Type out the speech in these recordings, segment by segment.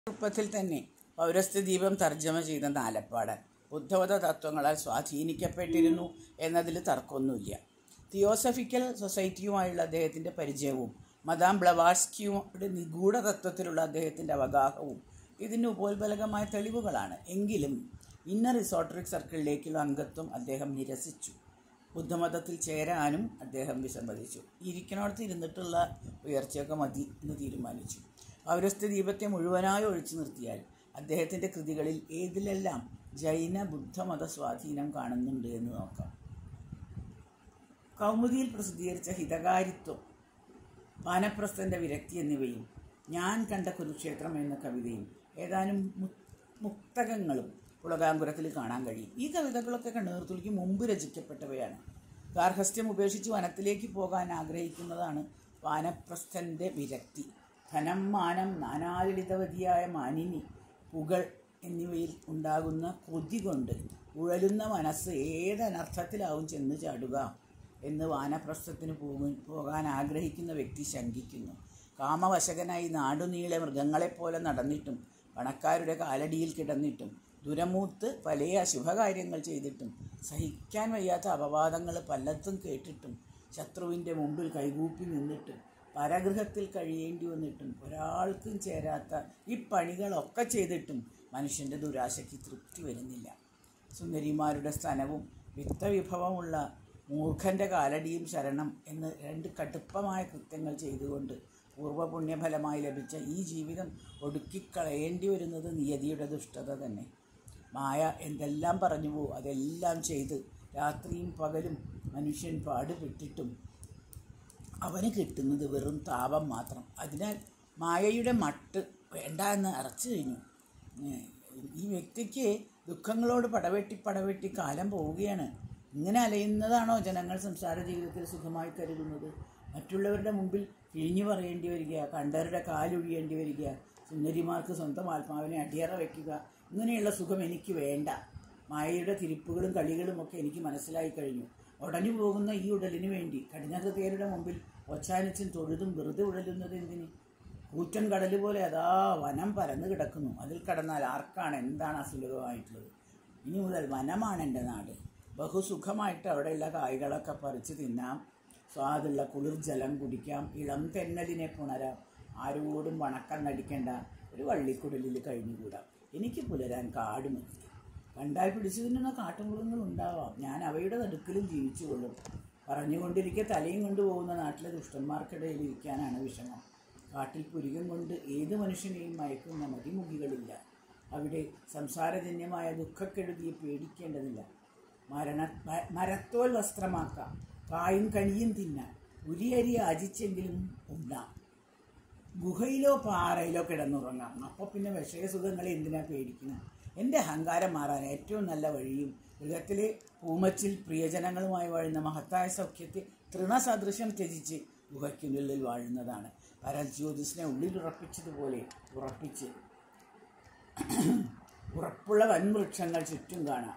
ചെറുപ്പത്തിൽ തന്നെ പൗരസ്ത്യ ദീപം തർജ്ജമ ചെയ്ത നാലപ്പാടൻ ബുദ്ധമത തത്വങ്ങളാൽ സ്വാധീനിക്കപ്പെട്ടിരുന്നു എന്നതിൽ തർക്കമൊന്നുമില്ല തിയോസഫിക്കൽ സൊസൈറ്റിയുമായുള്ള അദ്ദേഹത്തിൻ്റെ പരിചയവും മദാം ബ്ലവാസ്കിയുടെ നിഗൂഢ തത്വത്തിലുള്ള അദ്ദേഹത്തിൻ്റെ അവഗാഹവും ഇതിന് ഉപോത്ബലകമായ തെളിവുകളാണ് എങ്കിലും ഇന്നർ റിസോർട്ടറിക് സർക്കിളിലേക്കുള്ള അംഗത്വം അദ്ദേഹം നിരസിച്ചു ബുദ്ധമതത്തിൽ ചേരാനും അദ്ദേഹം വിസമ്മതിച്ചു ഇരിക്കണോടത്ത് ഇരുന്നിട്ടുള്ള ഉയർച്ചയൊക്കെ മതി എന്ന് തീരുമാനിച്ചു പൗരസ്ത്യ ദീപത്തെ മുഴുവനായി ഒഴിച്ചു നിർത്തിയാൽ അദ്ദേഹത്തിൻ്റെ കൃതികളിൽ ഏതിലെല്ലാം ജൈന ബുദ്ധമത സ്വാധീനം കാണുന്നുണ്ട് എന്ന് നോക്കാം കൗമുദിയിൽ പ്രസിദ്ധീകരിച്ച ഹിതകാരിത്വം വാനപ്രസ്ഥൻ്റെ വിരക്തി എന്നിവയും ഞാൻ കണ്ട കുരുക്ഷേത്രം എന്ന കവിതയും ഏതാനും മു- മുക്തകങ്ങളും പുളകാങ്കുരത്തിൽ കാണാൻ കഴിയും ഈ കവിതകളൊക്കെ കണ്ണീർത്തുളിക്ക് മുമ്പ് രചിക്കപ്പെട്ടവയാണ് ഗാർഹസ്ഥ്യം ഉപേക്ഷിച്ച് വനത്തിലേക്ക് പോകാൻ ആഗ്രഹിക്കുന്നതാണ് വാനപ്രസ്ഥൻ്റെ വിരക്തി ധനം മാനം നാനാലളിതവതിയായ മാനിനി പുകൾ എന്നിവയിൽ ഉണ്ടാകുന്ന കൊതി കൊണ്ട് ഉഴലുന്ന മനസ്സ് ഏതനർത്ഥത്തിലാവും ചെന്ന് ചാടുക എന്ന് വാനപ്രസ്ഥത്തിന് പോകും പോകാൻ ആഗ്രഹിക്കുന്ന വ്യക്തി ശങ്കിക്കുന്നു കാമവശകനായി നാടുനീളെ മൃഗങ്ങളെപ്പോലെ നടന്നിട്ടും പണക്കാരുടെ കാലടിയിൽ കിടന്നിട്ടും ദുരമൂത്ത് പല അശുഭകാര്യങ്ങൾ ചെയ്തിട്ടും സഹിക്കാൻ വയ്യാത്ത അപവാദങ്ങൾ പലത്തും കേട്ടിട്ടും ശത്രുവിൻ്റെ മുമ്പിൽ കൈകൂപ്പി നിന്നിട്ടും പരഗൃഹത്തിൽ കഴിയേണ്ടി വന്നിട്ടും ഒരാൾക്കും ചേരാത്ത ഈ പണികളൊക്കെ ചെയ്തിട്ടും മനുഷ്യൻ്റെ ദുരാശയ്ക്ക് തൃപ്തി വരുന്നില്ല സുന്ദരിമാരുടെ സ്ഥലവും വിത്തവിഭവമുള്ള മൂർഖൻ്റെ കാലടിയും ശരണം എന്ന് രണ്ട് കടുപ്പമായ കൃത്യങ്ങൾ ചെയ്തുകൊണ്ട് പൂർവ്വപുണ്യഫലമായി ലഭിച്ച ഈ ജീവിതം ഒടുക്കിക്കളയേണ്ടി വരുന്നത് നിയതിയുടെ ദുഷ്ടത തന്നെ മായ എന്തെല്ലാം പറഞ്ഞുവോ അതെല്ലാം ചെയ്ത് രാത്രിയും പകലും മനുഷ്യൻ പാടുപെട്ടിട്ടും അവന് കിട്ടുന്നത് വെറും താപം മാത്രം അതിനാൽ മായയുടെ മട്ട് വേണ്ട എന്ന് അറച്ചു കഴിഞ്ഞു ഏ, ഈ വ്യക്തിക്ക് ദുഃഖങ്ങളോട് പടവെട്ടി പടവെട്ടി കാലം പോവുകയാണ് ഇങ്ങനെ അലയുന്നതാണോ ജനങ്ങൾ സംസാര ജീവിതത്തിൽ സുഖമായി കരുതുന്നത് മറ്റുള്ളവരുടെ മുമ്പിൽ പിഴിഞ്ഞു പറയേണ്ടി വരിക കണ്ടവരുടെ കാലൊഴിയേണ്ടി വരിക സുന്ദരിമാർക്ക് സ്വന്തം ആത്മാവിനെ അടിയറ വയ്ക്കുക ഇങ്ങനെയുള്ള സുഖം എനിക്ക് വേണ്ട മായയുടെ തിരിപ്പുകളും കളികളും ഒക്കെ എനിക്ക് മനസ്സിലായി കഴിഞ്ഞു ഉടഞ്ഞു പോകുന്ന ഈ ഉടലിന് വേണ്ടി കഠിനഹൃദയരുടെ മുമ്പിൽ ഒച്ചാനിച്ചും തൊഴുതും വെറുതെ ഉഴലുന്നത് എന്തിന് കൂറ്റൻ കടൽ പോലെ അതാ വനം പരന്നു കിടക്കുന്നു അതിൽ കടന്നാൽ ആർക്കാണ് എന്താണ് അസുലഭമായിട്ടുള്ളത് ഇനി മുതൽ വനമാണ് എൻ്റെ നാട് ബഹുസുഖമായിട്ട് അവിടെയുള്ള കായ്കളൊക്കെ പറിച്ച് തിന്നാം സ്വാദുള്ള കുളിർ ജലം കുടിക്കാം ഇളം തെന്നലിനെ പുണരാം ആരോടും വണക്കം നടിക്കേണ്ട ഒരു വള്ളിക്കുടലിൽ കഴിഞ്ഞുകൂടാം എനിക്ക് പുലരാൻ കാട് മതി കണ്ടാൽ പിടിച്ചു തിന്നുന്ന കാട്ടുമൃഗങ്ങൾ ഉണ്ടാവാം ഞാൻ അവയുടെ നടുക്കിലും ജീവിച്ചു കൊള്ളും പറഞ്ഞുകൊണ്ടിരിക്കെ തലയും കൊണ്ടുപോകുന്ന നാട്ടിലെ ദുഷ്ടന്മാർക്കിടയിൽ ഇരിക്കാനാണ് വിഷമം കാട്ടിൽ പുരികം കൊണ്ട് ഏത് മനുഷ്യനെയും മയക്കുന്ന മതിമുഖികളില്ല അവിടെ സംസാരജന്യമായ ദുഃഖക്കെടുതിയെ പേടിക്കേണ്ടതില്ല മരണ മ- മരത്തോൽ വസ്ത്രമാക്കാം കായും കനിയും തിന്നാം ഉരിയരി അജിച്ചെങ്കിലും ഉണ്ടാം ഗുഹയിലോ പാറയിലോ കിടന്നുറങ്ങാം അപ്പോൾ പിന്നെ വിഷയസുഖങ്ങളെ എന്തിനാ പേടിക്കണം എൻ്റെ അഹങ്കാരം മാറാൻ ഏറ്റവും നല്ല വഴിയും ഗൃഹത്തിലെ പൂമച്ചിൽ പ്രിയജനങ്ങളുമായി വാഴുന്ന മഹത്തായ സൗഖ്യത്തെ തൃണസദൃശം ത്യജിച്ച് ഗുഹയ്ക്കുള്ളിൽ വാഴുന്നതാണ് പരജ്യോതിസിനെ ഉള്ളിൽ ഉറപ്പിച്ചതുപോലെ ഉറപ്പിച്ച് ഉറപ്പുള്ള വൻവൃക്ഷങ്ങൾ ചുറ്റും കാണാം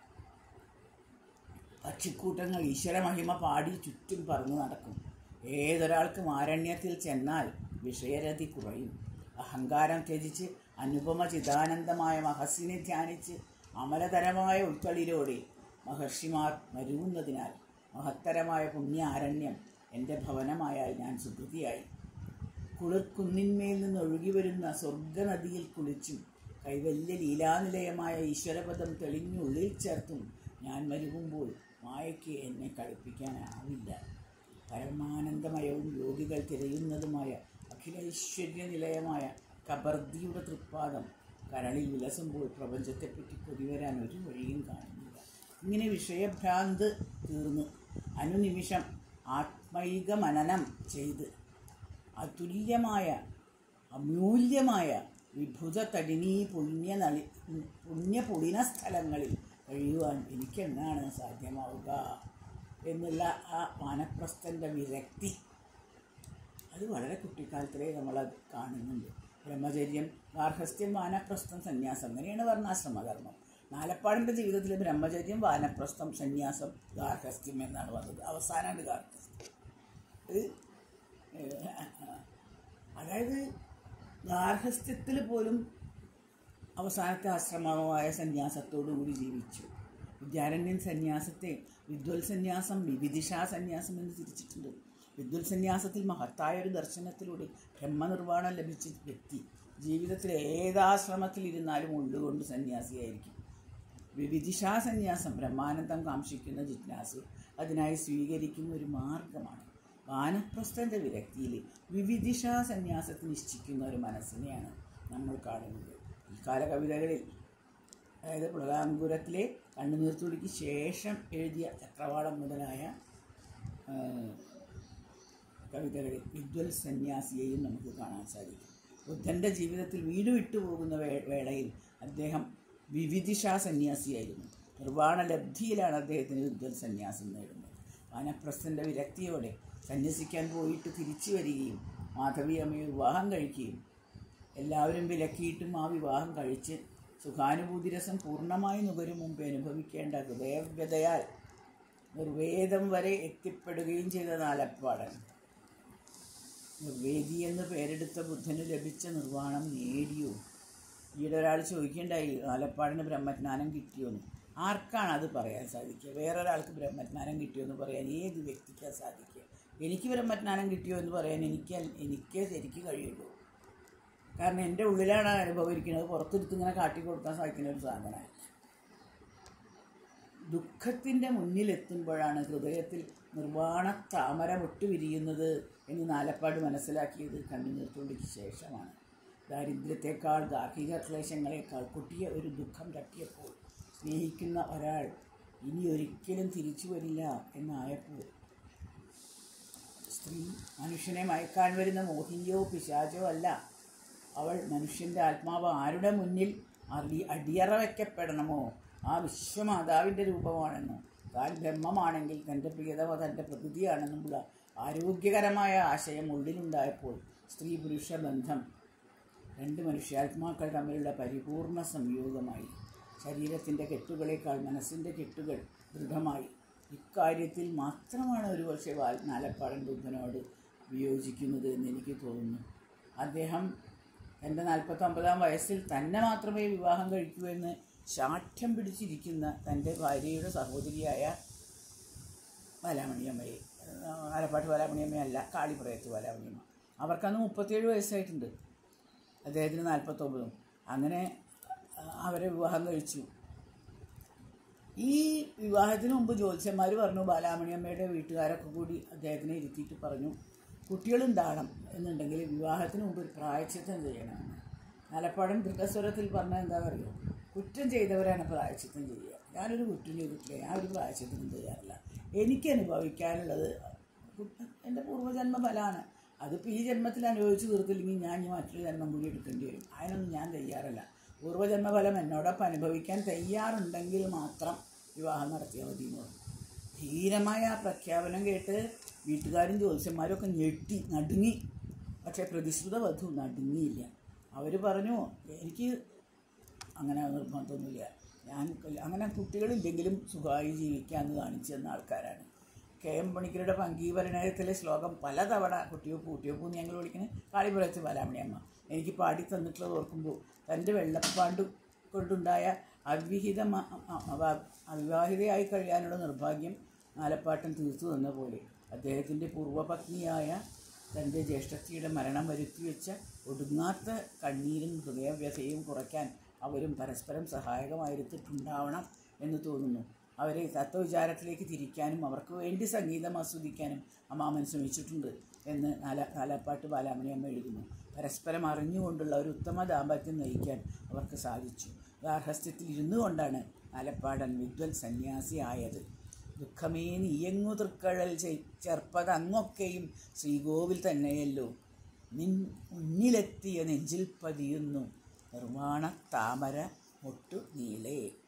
പക്ഷിക്കൂട്ടങ്ങൾ ഈശ്വരമഹിമ പാടി ചുറ്റും പറന്നു നടക്കും ഏതൊരാൾക്കും ആരണ്യത്തിൽ ചെന്നാൽ വിഷയരതി കുറയും അഹങ്കാരം ത്യജിച്ച് അനുപമ ചിദാനന്ദമായ മഹസിനെ ധ്യാനിച്ച് അമലതരമായ ഉൾത്തളിരോടെ മഹർഷിമാർ മരുവുന്നതിനാൽ മഹത്തരമായ പുണ്യ ആരണ്യം എൻ്റെ ഭവനമായാൽ ഞാൻ സുകൃതിയായി കുളിർക്കുന്നിന്മേൽ നിന്ന് ഒഴുകി വരുന്ന സ്വർഗനദിയിൽ കുളിച്ചും കൈവല്യ ലീലാനിലയമായ ഈശ്വരപദം തെളിഞ്ഞുള്ളിൽ ചേർത്തും ഞാൻ മരുകുമ്പോൾ മായയ്ക്ക് എന്നെ കളിപ്പിക്കാനാവില്ല പരമാനന്ദമയവും യോഗികൾ തിരയുന്നതുമായ അഖിലൈശ്വര്യ നിലയമായ കബർദിയുടെ തൃപ്പാദം കരളിൽ വിലസുമ്പോൾ പ്രപഞ്ചത്തെപ്പറ്റി കൊതിവരാൻ ഒരു വഴിയും കാണുന്നില്ല ഇങ്ങനെ വിഷയഭ്രാന്ത് തീർന്ന് അനുനിമിഷം ആത്മൈക മനനം ചെയ്ത് അതുല്യമായ അമൂല്യമായ വിഭുത തടിനീ പുണ്യ നളി പുണ്യപുളിന സ്ഥലങ്ങളിൽ കഴിയുവാൻ എനിക്കെന്നാണ് സാധ്യമാവുക എന്നുള്ള ആ വാനപ്രസ്ഥൻ്റെ വിരക്തി അത് വളരെ കുട്ടിക്കാലത്തിലേ നമ്മളത് കാണുന്നുണ്ട് ബ്രഹ്മചര്യം ഗാർഹസ്ഥ്യം വാനപ്രസ്ഥം സന്യാസം അങ്ങനെയാണ് വർണ്ണാശ്രമകർമ്മം നാലപ്പാടിൻ്റെ ജീവിതത്തിൽ ബ്രഹ്മചര്യം വാനപ്രസ്ഥം സന്യാസം ഗാർഹസ്ഥ്യം എന്നാണ് വന്നത് അവസാനമാണ് ഗാർഹസ്ഥ്യം ഇത് ഏഹ്, അതായത് ഗാർഹസ്ഥ്യത്തിൽ പോലും അവസാനത്തെ ആശ്രമമായ സന്യാസത്തോടുകൂടി ജീവിച്ചു വിദ്യാരണ്യൻ സന്യാസത്തെ വിദ്വൽ സന്യാസം വിവിധിഷാ സന്യാസം എന്ന് തിരിച്ചിട്ടുണ്ട് വിദ്വൽ സന്യാസത്തിൽ മഹത്തായ ഒരു ദർശനത്തിലൂടെ ബ്രഹ്മനിർവ്വാണം ലഭിച്ച വ്യക്തി ജീവിതത്തിൽ ഏതാശ്രമത്തിൽ ഇരുന്നാലും ഉള്ളുകൊണ്ട് സന്യാസിയായിരിക്കും വിവിധിഷാ സന്യാസം ബ്രഹ്മാനന്ദം കാക്ഷിക്കുന്ന ജിജ്ഞാസ് അതിനായി സ്വീകരിക്കുന്ന ഒരു മാർഗമാണ് വാനപ്രസ്ഥന്റെ വിരക്തിയിൽ വിവിധിഷാ സന്യാസത്തെ നിശ്ചയിക്കുന്ന ഒരു മനസ്സിനെയാണ് നമ്മൾ കാണുന്നത് ഇക്കാല കവിതകളിൽ അതായത് പുളകാങ്കുരത്തിലെ കണ്ണുനീർത്തുടിക്ക് ശേഷം എഴുതിയ ചക്രവാളം മുതലായ ആ, കവിതകളിൽ വിദ്വൽ സന്യാസിയെയും നമുക്ക് കാണാൻ സാധിക്കും ബുദ്ധൻ്റെ ജീവിതത്തിൽ വീട് വിട്ടു പോകുന്ന വേ- വേളയിൽ അദ്ദേഹം വിവിധിഷാ സന്യാസിയായിരുന്നു നിർവ്വാണ ലബ്ധിയിലാണ് അദ്ദേഹത്തിന് വിദ്വൽ സന്യാസം നേടുന്നത് വാനപ്രസ്ഥൻ്റെ വിരക്തിയോടെ സന്യസിക്കാൻ പോയിട്ട് തിരിച്ചു വരികയും മാധവി അമ്മയെ വിവാഹം കഴിക്കുകയും എല്ലാവരും വിലക്കിയിട്ടും ആ വിവാഹം കഴിച്ച് സുഖാനുഭൂതി രസം പൂർണ്ണമായി നുകരും മുമ്പ് അനുഭവിക്കേണ്ട ഹൃദയവ്യതയാൽ നിർവേദം വരെ എത്തിപ്പെടുകയും ചെയ്ത നാലപ്പാടൻ നിർവേദി എന്ന് പേരെടുത്ത ബുദ്ധന് ലഭിച്ച നിർവ്വാണം നേടിയോ ഈയിടെ ഒരാൾ ചോദിക്കേണ്ടായി ആലപ്പാടിന് ബ്രഹ്മജ്ഞാനം കിട്ടിയോന്ന് ആർക്കാണ് അത് പറയാൻ സാധിക്കുക വേറൊരാൾക്ക് ബ്രഹ്മജ്ഞാനം കിട്ടിയോ എന്ന് പറയാൻ ഏത് വ്യക്തിക്കാണ് സാധിക്കുക എനിക്ക് ബ്രഹ്മജ്ഞാനം കിട്ടിയോ എന്ന് പറയാൻ എനിക്ക് എനിക്കേ ശരിക്ക് കഴിയുള്ളൂ കാരണം എൻ്റെ ഉള്ളിലാണ് ആ അനുഭവം ഇരിക്കുന്നത് പുറത്തെടുത്ത് ഇങ്ങനെ കാട്ടി കൊടുക്കാൻ സാധിക്കുന്ന ഒരു സാധനമല്ല ദുഃഖത്തിൻ്റെ മുന്നിലെത്തുമ്പോഴാണ് ഹൃദയത്തിൽ നിർവ്വാണ താമര വിരിയുന്നത് എന്ന് നാലപ്പാട് മനസ്സിലാക്കിയത് കണ്ണുനീർത്തുള്ളിക്ക് ശേഷമാണ് ദാരിദ്ര്യത്തെക്കാൾ ഗാർഹിക ക്ലേശങ്ങളെക്കാൾ കുട്ടിയ ഒരു ദുഃഖം തട്ടിയപ്പോൾ സ്നേഹിക്കുന്ന ഒരാൾ ഇനി ഒരിക്കലും തിരിച്ചു വരില്ല എന്നായപ്പോൾ സ്ത്രീ മനുഷ്യനെ മയക്കാൻ വരുന്ന മോഹിനിയോ പിശാചോ അല്ല അവൾ മനുഷ്യൻ്റെ ആത്മാവ് ആരുടെ മുന്നിൽ അടി അടിയറ വയ്ക്കപ്പെടണമോ ആ വിശ്വമാതാവിൻ്റെ രൂപമാണെന്നും താൻ ബ്രഹ്മമാണെങ്കിൽ തൻ്റെ പ്രിയതമ തൻ്റെ പ്രകൃതിയാണെന്നുമുള്ള ആരോഗ്യകരമായ ആശയം ഉള്ളിലുണ്ടായപ്പോൾ സ്ത്രീ പുരുഷ ബന്ധം രണ്ട് മനുഷ്യാത്മാക്കൾ തമ്മിലുള്ള പരിപൂർണ സംയോഗമായി ശരീരത്തിൻ്റെ കെട്ടുകളേക്കാൾ മനസ്സിൻ്റെ കെട്ടുകൾ ദൃഢമായി ഇക്കാര്യത്തിൽ മാത്രമാണ് ഒരു പക്ഷേ വാൽ നാലപ്പാടൻ ബുദ്ധനോട് വിയോജിക്കുന്നത് എന്ന് എനിക്ക് തോന്നുന്നു അദ്ദേഹം തൻ്റെ നാൽപ്പത്തൊമ്പതാം വയസ്സിൽ തന്നെ മാത്രമേ വിവാഹം കഴിക്കൂ എന്ന് ശാഠ്യം പിടിച്ചിരിക്കുന്ന തൻ്റെ ഭാര്യയുടെ സഹോദരിയായ ബാലാമണിയമ്മയെ ആലപ്പാട്ട് ബാലാമണിയമ്മയല്ല കാളിപ്രയത്ത് ബാലാമണിയമ്മ അവർക്കന്ന് മുപ്പത്തിയേഴ് വയസ്സായിട്ടുണ്ട് അദ്ദേഹത്തിന് നാൽപ്പത്തൊമ്പതും അങ്ങനെ ആ, അവരെ വിവാഹം കഴിച്ചു ഈ വിവാഹത്തിന് മുമ്പ് ജ്യോത്സ്യന്മാർ പറഞ്ഞു ബാലാമണിയമ്മയുടെ വീട്ടുകാരൊക്കെ കൂടി അദ്ദേഹത്തിനെ ഇരുത്തിയിട്ട് പറഞ്ഞു കുട്ടികളുണ്ടാകണം എന്നുണ്ടെങ്കിൽ വിവാഹത്തിന് മുമ്പ് ഒരു പ്രായച്ചിത്തം ചെയ്യണമെന്ന് മലപ്പാടൻ ദൃഢസ്വരത്തിൽ പറഞ്ഞാൽ എന്താ പറയുക കുറ്റം ചെയ്തവരാണ് പ്രായച്ചിത്തം ചെയ്യുക ഞാനൊരു കുറ്റം ചെയ്തിട്ടില്ല ഞാൻ ഒരു പ്രായച്ചിത്തം ചെയ്യാറില്ല എനിക്ക് അനുഭവിക്കാനുള്ളത് കുറ്റം എൻ്റെ പൂർവ്വജന്മ ഫലമാണ് അതിപ്പോൾ ഈ ജന്മത്തിൽ അനുഭവിച്ച് തീർത്തില്ലെങ്കിൽ ഞാൻ ഇനി മറ്റൊരു ജന്മം കൂടി എടുക്കേണ്ടി വരും അതിനൊന്നും ഞാൻ തയ്യാറല്ല പൂർവ്വജന്മഫലം എന്നോടൊപ്പം അനുഭവിക്കാൻ തയ്യാറുണ്ടെങ്കിൽ മാത്രം വിവാഹം നടത്തിയാൽ മതി എന്ന് പറഞ്ഞു ധീരമായ ആ പ്രഖ്യാപനം കേട്ട് വീട്ടുകാരും ജ്യോത്സ്യന്മാരും ഒക്കെ ഞെട്ടി നടുങ്ങി പക്ഷേ പ്രതിശ്രുത വധു നടുങ്ങിയില്ല അവർ പറഞ്ഞു എനിക്ക് അങ്ങനെ നിർബന്ധമൊന്നുമില്ല ഞാൻ കല്യ- അങ്ങനെ കുട്ടികളില്ലെങ്കിലും സുഖമായി ജീവിക്കാമെന്ന് കാണിച്ചു തന്ന ആൾക്കാരാണ് കെ എം പണിക്കരുടെ പങ്കീപരിണയത്തിലെ ശ്ലോകം പലതവണ കുട്ടിയോ പൂട്ടിയോപ്പൂ എന്ന് ഞങ്ങൾ വിളിക്കുന്നത് കാളിപുരത്ത് ബാലാമണിയമ്മ എനിക്ക് പാടി തന്നിട്ടുള്ളത് ഓർക്കുമ്പോൾ തൻ്റെ വെള്ളപ്പാണ്ട് കൊണ്ടുണ്ടായ അവിഹിത മ- അ- അവ- അവിവാഹിതയായി കഴിയാനുള്ള നിർഭാഗ്യം ആലപ്പാട്ടൻ തീർത്തു തന്ന പോലെ അദ്ദേഹത്തിൻ്റെ പൂർവ്വപത്നിയായ തൻ്റെ ജ്യേഷ്ഠത്തിയുടെ മരണം വരുത്തിവെച്ച ഒടുങ്ങാത്ത കണ്ണീരും ഹൃദയവ്യഥയും കുറയ്ക്കാൻ അവരും പരസ്പരം സഹായകമായിരുത്തിട്ടുണ്ടാവണം എന്ന് തോന്നുന്നു അവരെ തത്വവിചാരത്തിലേക്ക് തിരിക്കാനും അവർക്ക് വേണ്ടി സംഗീതം ആസ്വദിക്കാനും അമ്മാമൻ ശ്രമിച്ചിട്ടുണ്ട് എന്ന് നാല നാലപ്പാട്ട് ബാലാമണിയമ്മ എഴുതുന്നു പരസ്പരം അറിഞ്ഞുകൊണ്ടുള്ള ഒരു ഉത്തമ ദാമ്പത്യം നയിക്കാൻ അവർക്ക് സാധിച്ചു ഗാർഹസ്ഥ്യത്തിൽ ഇരുന്നു കൊണ്ടാണ് നാലപ്പാടൻ വിദ്വൻ സന്യാസി ആയത് ദുഃഖമേ നീയങ്ങു തൃക്കഴൽ ചെ- ചെർപ്പതങ്ങൊക്കെയും ശ്രീകോവിൽ തന്നെയല്ലോ നിൻ മുന്നിലെത്തിയ നെഞ്ചിൽ പതിയുന്നു നിർമ്മാണ താമര മുട്ടു നീളേ